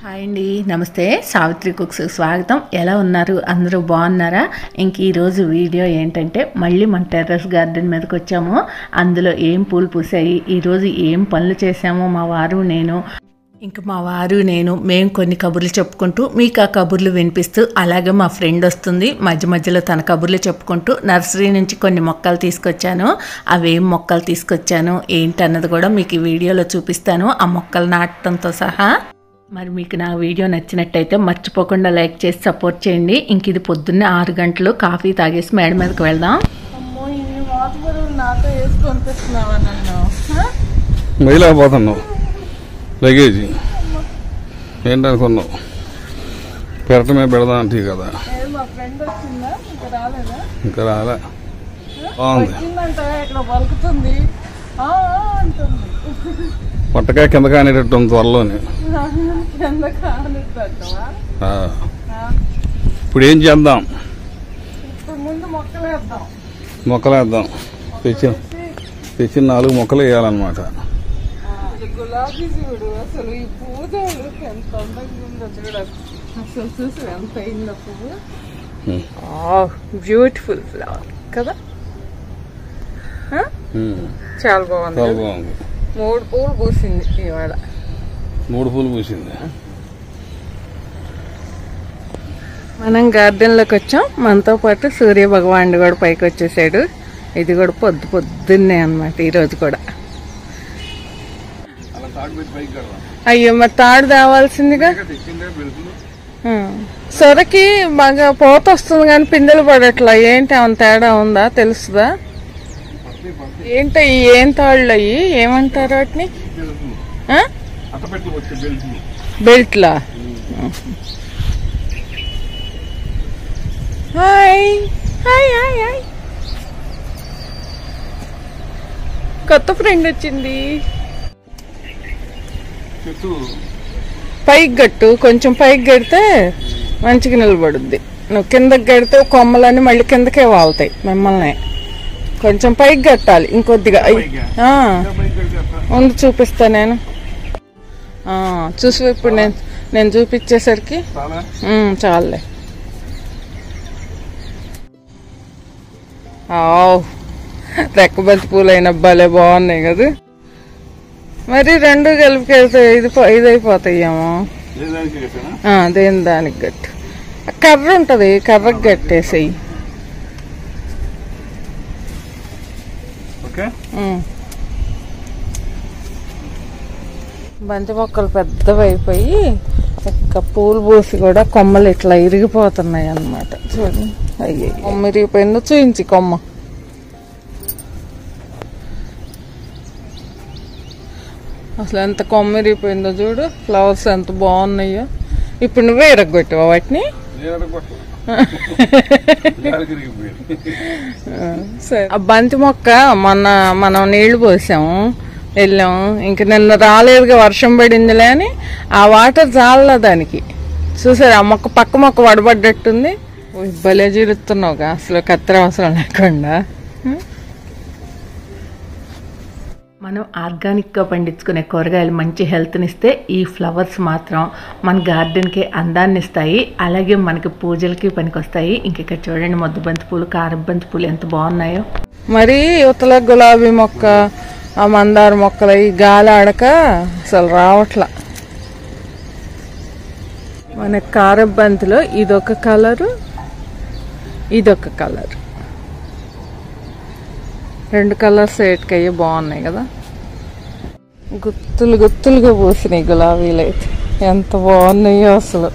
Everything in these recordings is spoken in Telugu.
హాయ్ అండి నమస్తే సావిత్రి కుక్స్ స్వాగతం ఎలా ఉన్నారు అందరూ బాగున్నారా ఇంక ఈరోజు వీడియో ఏంటంటే మళ్ళీ మన టెర్రస్ గార్డెన్ మీదకి వచ్చాము అందులో ఏం పూలు పూసాయి ఈరోజు ఏం పనులు చేసామో మా వారు నేను ఇంక మా వారు నేను మేము కొన్ని కబుర్లు చెప్పుకుంటూ మీకు ఆ కబుర్లు వినిపిస్తూ అలాగే మా ఫ్రెండ్ వస్తుంది మధ్య మధ్యలో తన కబుర్లు చెప్పుకుంటూ నర్సరీ నుంచి కొన్ని మొక్కలు తీసుకొచ్చాను అవేం మొక్కలు తీసుకొచ్చాను ఏంటన్నది కూడా మీకు ఈ వీడియోలో చూపిస్తాను ఆ మొక్కలు నాటడంతో సహా మరి మీకు నా వీడియో నచ్చినట్టయితే మర్చిపోకుండా లైక్ చేసి సపోర్ట్ చేయండి ఇంక ఇది పొద్దున్నే ఆరు గంటలు కాఫీ తాగేసి మేడ మీదకి వెళ్దాం అమ్మో ఇన్ని మోతబరువులు నాతో వేసి పంపిస్తున్నావా నన్ను హ? మైలాపోతున్నావు లగేజీ ఏంటనుకున్నావు పెరటమే పెడదాం అంటే కదా ఏ మా ఫ్రెండ్ వచ్చిందా ఇంకా రాలేదా ఇంకా రాలే బాగుంది వచ్చిందంట ఇక్కడ పలుకుతుంది ఆ, ఆ అంటుంది పొట్టకాయ కింద కానేటట్టు ఉంది త్వరలోనే కింద కానిద్దమ్మా ఆ. ఇప్పుడు ఏం చేద్దాం ఇప్పుడు ముందు మొక్కలు వేద్దాం మొక్కలు వేద్దాం తెచ్చి తెచ్చిన నాలుగు మొక్కలు వేయాలన్నమాట ఇది గులాబీ చూడు అసలు ఈ పూజలు ఎంత అందంగా ఉందో చూడ అసలు చూసి ఎంత అయిందో పువ్వు ఉమ్. బ్యూటిఫుల్ ఫ్లవర్ కదా ఆ? ఉమ్. చాలా బాగుంది చాలా కదా? బాగుంది మూడు పూలు పూసింది ఇవాళ మూడు పూలు పూసింది మనం గార్డెన్ లోకి వచ్చాం మనతో పాటు సూర్య భగవానుడు కూడా పైకి వచ్చేసాడు ఇది కూడా పొద్దు పొద్దున్నే అనమాట ఈరోజు కూడా అలా తాడు పెట్టి పైకి కడదాం అయ్యో మరి తాడు తేవాల్సిందిగా తెచ్చిందే పెడుతుంది ఆ. సొరకి బాగా పోత వస్తుంది కానీ పిందెలు పడట్లా ఏంటి ఏమైనా తేడా ఉందా తెలుస్తుందా ఏంట ఈ ఏం తాళ్ళు అయ్యి ఏమంటారు వాటిని ఆ? అట్టపెట్టి వచ్చే బెల్ట్లు బెల్ట్లా హాయ్ హాయ్ హాయ్ హాయ్ కొత్త ఫ్రెండ్ వచ్చింది చెట్టు పైకి గట్టు కొంచెం పైకి గడితే మంచిగా నిలబడుద్ది నువ్వు కిందకి గడితే కొమ్మలన్నీ మళ్ళీ కిందకే వాళ్తాయి మిమ్మల్ని కొంచెం పైకి గట్టాలి ఇంకొద్దిగా అయ్- ఆ, పైకి కడితే అట్లా ఉంది చూపిస్తా నేను ఆ, చూసి ఇప్పుడు నేను నేను చూపించేసరికి చాలా ఉమ్, చాలులే ఆవ్ రెక్కబంతి పూలు అయిన భలే బాగున్నాయి కదా మరి రెండు కలిపికెళ్తే ఇది పో- ఇది అయిపోతాయేమో ఏ దానికి కట్టానా ఆ, దేని దానికి గట్టు ఆ కర్ర ఉంటది కర్రకు గట్టేసేయి ఓకే ఉమ్. బంతి మొక్కలు పెద్దవి అయిపోయి ఒక్క పూలు పూసి కూడా కొమ్మలు ఇట్లా ఇరిగిపోతున్నాయి అన్నమాట చూడండి అయ్యి కొమ్మ ఇరిగిపోయిందో చూయించి కొమ్మ అసలు ఎంత కొమ్మ ఇరిగిపోయిందో చూడు ఫ్లవర్స్ ఎంత బాగున్నాయో ఇప్పుడు నువ్వే ఇరగొట్టావా వాటిని నేను అడగొట్టు గాలి తిరిగిపోయింది సరే ఆ బంతి మొక్క మొన్న మనం నీళ్లు పోసాము వెళ్ళాం ఇంక నిన్న రాలేదుగా వర్షం పడిందిలే అని ఆ వాటర్ చాలలా దానికి చూసారు ఆ మొక్క పక్క మొక్క వడబడ్డట్టుంది ఓయ్, భలే జీరుతున్నావుగా అసలు కత్తెర అవసరం లేకుండా మనం ఆర్గానిక్గా పండించుకునే కూరగాయలు మంచి హెల్త్నిస్తే ఈ ఫ్లవర్స్ మాత్రం మన గార్డెన్కి అందాన్ని ఇస్తాయి అలాగే మనకి పూజలకి పనికొస్తాయి ఇంక ఇక్కడ చూడండి మొద్దు బంతి పూలు కారం బంతి పూలు ఎంత బాగున్నాయో మరి యువతల గులాబీ మొక్క ఆ మందార మొక్కలు ఈ గాలి ఆడక అసలు రావట్లా మన కారబంతిలో ఇదొక కలరు ఇదొక కలర్ రెండు కలర్స్ ఏటికయ్యి బాగున్నాయి కదా గుత్తులు గుత్తులుగా పూసినాయి గులాబీలు అయితే ఎంత బాగున్నాయో అసలు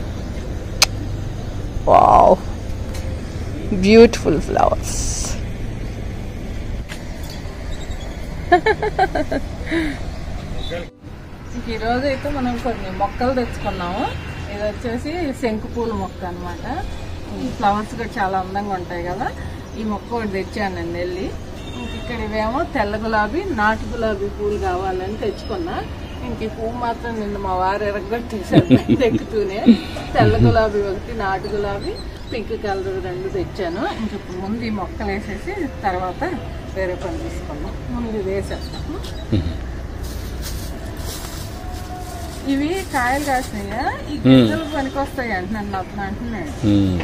వావ్ బ్యూటిఫుల్ ఫ్లవర్స్ ఈ రోజు అయితే మనం కొన్ని మొక్కలు తెచ్చుకున్నాము ఇది వచ్చేసి శంకు పూల మొక్క అన్నమాట ఈ ఫ్లవర్స్ కూడా చాలా అందంగా ఉంటాయి కదా ఈ మొక్క ఒకటి తెచ్చాను నేను వెళ్ళి ఇంక ఇక్కడ ఇవేమో తెల్ల గులాబీ నాటు గులాబీ పూలు కావాలని తెచ్చుకున్నా ఇంక ఈ పువ్వు మాత్రం నిన్న మా వారు ఎరగొట్టేసారు ఎక్కుతూనే తెల్ల గులాబీ ఒకటి నాటు గులాబీ పింక్ కలర్ రెండు తెచ్చాను ఇంక ఇప్పుడు ముందు ఈ మొక్కలు వేసేసి తర్వాత వేరే పని తీసుకున్నాం ముందు ఇది వేసేస్తాము ఇవి కాయలు కాసినాయా ఈ గింజలు పనికొస్తాయి అంటున్నాను అతను అంటున్నాడు ఉమ్.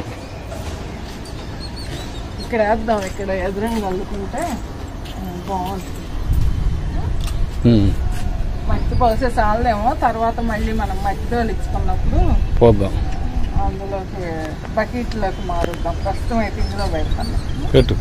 ఇక్కడ వేద్దాం ఇక్కడ ఎదురంగా అల్లుకుంటే ఆ, బాగుంటుంది ఉమ్. మట్టి పోసే చాలేమో తర్వాత మళ్ళీ మనం మట్టితో ఇచ్చుకున్నప్పుడు పోద్దాం అందులోకి బకెట్లోకి మారుద్దాం ప్రస్తుతం అయితే ఇందులో పెడతాను పెట్టు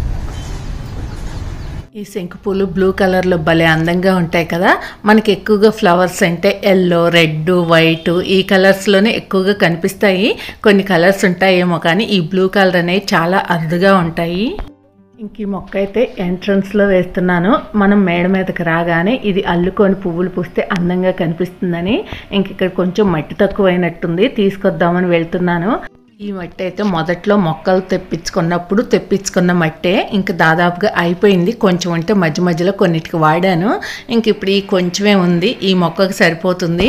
ఈ శంకు పూలు బ్లూ కలర్లో భలే అందంగా ఉంటాయి కదా మనకి ఎక్కువగా ఫ్లవర్స్ అంటే ఎల్లో రెడ్ వైట్ ఈ కలర్స్లోనే ఎక్కువగా కనిపిస్తాయి కొన్ని కలర్స్ ఉంటాయేమో కానీ ఈ బ్లూ కలర్ అనేవి చాలా అరుదుగా ఉంటాయి ఇంక ఈ మొక్క అయితే ఎంట్రన్స్లో వేస్తున్నాను మనం మేడ మీదకి రాగానే ఇది అల్లుకొని పువ్వులు పూస్తే అందంగా కనిపిస్తుందని ఇంక ఇక్కడ కొంచెం మట్టి తక్కువైనట్టుంది తీసుకొద్దామని వెళ్తున్నాను ఈ మట్టి అయితే మొదట్లో మొక్కలు తెప్పించుకున్నప్పుడు తెప్పించుకున్న మట్టే ఇంక దాదాపుగా అయిపోయింది కొంచెం అంటే మధ్య మధ్యలో కొన్నిటికి వాడాను ఇంక ఇప్పుడు ఈ కొంచెమే ఉంది ఈ మొక్కకు సరిపోతుంది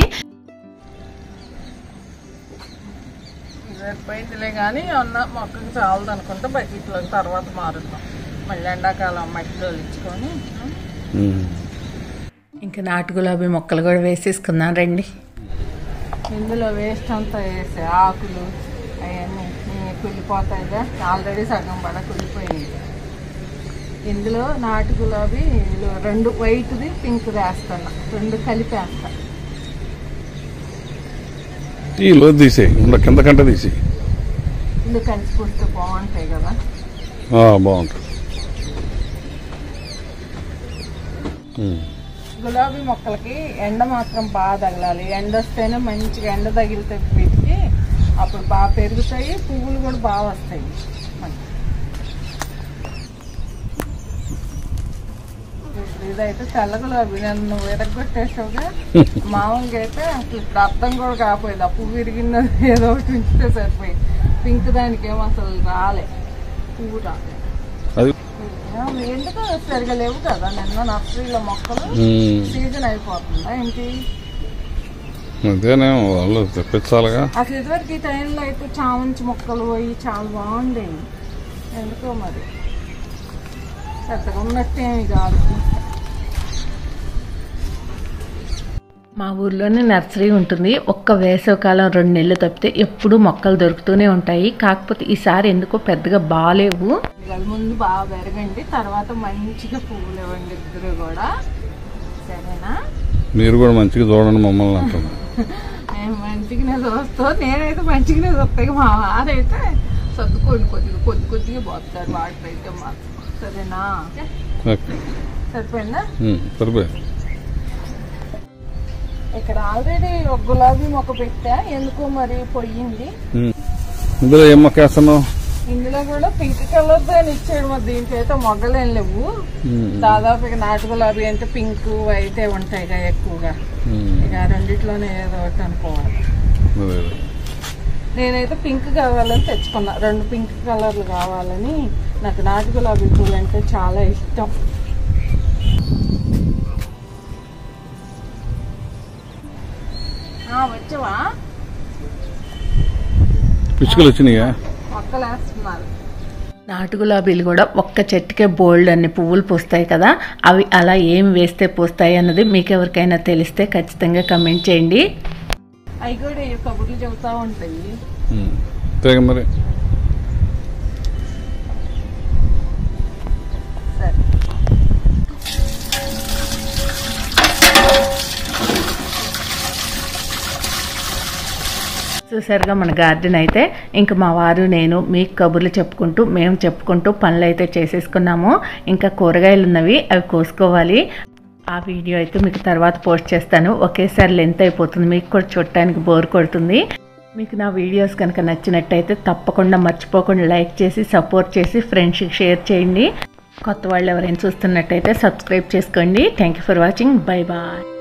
సరిపోయిందిలే కానీ అన్న మొక్కకి చాలదు అనుకుంటే బకెట్లోకి తర్వాత మారుద్దాం మళ్ళీ ఎండాకాలం మట్టిలో ఇచ్చుకొని ఉమ్. ఇంకా నాటు గులాబీ మొక్కలు కూడా వేసేసుకుందాం రండి ఇందులో వేస్ట్ అంతా వేసే ఆకులు అవన్నీ కుళ్ళిపోతాయిగా ఆల్రెడీ సగం పడ కుళ్ళిపోయింది ఇందులో నాటు గులాబీ ఇందులో రెండు వైట్ది పింక్ వేస్తాను రెండు కలిపి వేస్తా ఈ లోతు తీసేయి ఇంకా కింద కంట తీసేయి ఇల్లు కలిసి పుస్తే బాగుంటాయి కదా ఆ, బాగుంటుంది ఉమ్. గులాబీ మొక్కలకి ఎండ మాత్రం బాగా తగలాలి ఎండ వస్తేనే మంచిగా ఎండ తగిలితే వీటికి అప్పుడు బాగా పెరుగుతాయి పువ్వులు కూడా బాగా వస్తాయి మనకి. ఇప్పుడు ఇదైతే తెల్ల గులాబీ నన్ను నువ్వు ఎరగొట్టేసావుగా మామూలుగా అయితే అసలు ఇప్పుడు అర్థం కూడా కాపోయేది ఆ పువ్వు విరిగిన ఏదో ఒకటి ఉంచితే సరిపోయి పింక్ దానికి ఏమో అసలు రాలే పువ్వు రాలే అది ఎందుకు సరిగా లేవు కదా నిన్న నర్సరీలో మొక్కలు ఉమ్. సీజన్ అయిపోతుందా ఏంటి అదేనే వాళ్ళు తెప్పించాలిగా అసలు ఇదివరకు ఈ టైంలో అయితే చామంతి మొక్కలు పోయి చాలా బాగుండేవి ఎందుకో మరి పెద్దగా ఉన్నట్టేమి కాదు మా ఊర్లోనే నర్సరీ ఉంటుంది ఒక్క వేసవికాలం రెండు నెలలు తప్పితే ఎప్పుడూ మొక్కలు దొరుకుతూనే ఉంటాయి కాకపోతే ఈసారి ఎందుకో పెద్దగా బాగాలేవు ఇవాళ ముందు బాగా పెరగండి తర్వాత మంచిగా పువ్వులు ఇవ్వండి ఇద్దరు కూడా సరేనా మీరు కూడా మంచిగా చూడండి మమ్మల్ని అంటున్నా మేము మంచిగానే చూస్తాం నేనైతే మంచిగానే చూస్తాయి మా వారైతే సర్దుకోండి కొద్దిగా కొద్ది కొద్దిగా పోతారు వాటికైతే మాత్రం సరేనా ఓకే సరిపోయిందా ఉమ్, సరిపోయి ఇక్కడ ఆల్రెడీ ఒక గులాబీ మొక్క పెట్టా ఎందుకో మరి పొయ్యింది ఉమ్. ఇందులో ఏం మొక్క వేస్తున్నావు ఇందులో కూడా పింక్ కలర్ తో ఇచ్చాడు మరి దీంట్లో అయితే మొగ్గలేం లేవు ఉమ్. దాదాపు ఇక నాటు గులాబీ అంటే పింక్ వైట్ ఉంటాయి కదా ఎక్కువగా ఉమ్. ఇక ఆ రెండిట్లోనే ఏదో ఒకటి అనుకోవాలి అదే అదే. నేనైతే పింక్ కావాలని తెచ్చుకున్నా రెండు పింక్ కలర్లు కావాలని నాకు నాటు గులాబీ పూలు అంటే చాలా ఇష్టం ఆ, వచ్చావా పిచ్చుకలు వచ్చినాయా మొక్కలు వేస్తున్నారు నాటు గులాబీలు కూడా ఒక్క చెట్టుకే బోల్డ్ అన్ని పువ్వులు పూస్తాయి కదా అవి అలా ఏం వేస్తే పూస్తాయి అన్నది మీకు ఎవరికైనా తెలిస్తే ఖచ్చితంగా కమెంట్ చేయండి అవి కూడా ఈ కబుర్లు చెబుతా ఉంటాయి ఉమ్. అంతేగా మరి సరే చూసారుగా మన గార్డెన్ అయితే ఇంకా మా వారు నేను మీకు కబుర్లు చెప్పుకుంటూ మేము చెప్పుకుంటూ పనులు అయితే చేసేసుకున్నాము ఇంకా కూరగాయలు ఉన్నవి అవి కోసుకోవాలి ఆ వీడియో అయితే మీకు తర్వాత పోస్ట్ చేస్తాను ఒకేసారి లెంత్ అయిపోతుంది మీకు కూడా చూడటానికి బోర్ కొడుతుంది మీకు నా వీడియోస్ కనుక నచ్చినట్టయితే తప్పకుండా మర్చిపోకుండా లైక్ చేసి సపోర్ట్ చేసి ఫ్రెండ్స్కి షేర్ చేయండి కొత్త వాళ్ళు ఎవరైనా చూస్తున్నట్టయితే సబ్స్క్రైబ్ చేసుకోండి thank you for watching bye bye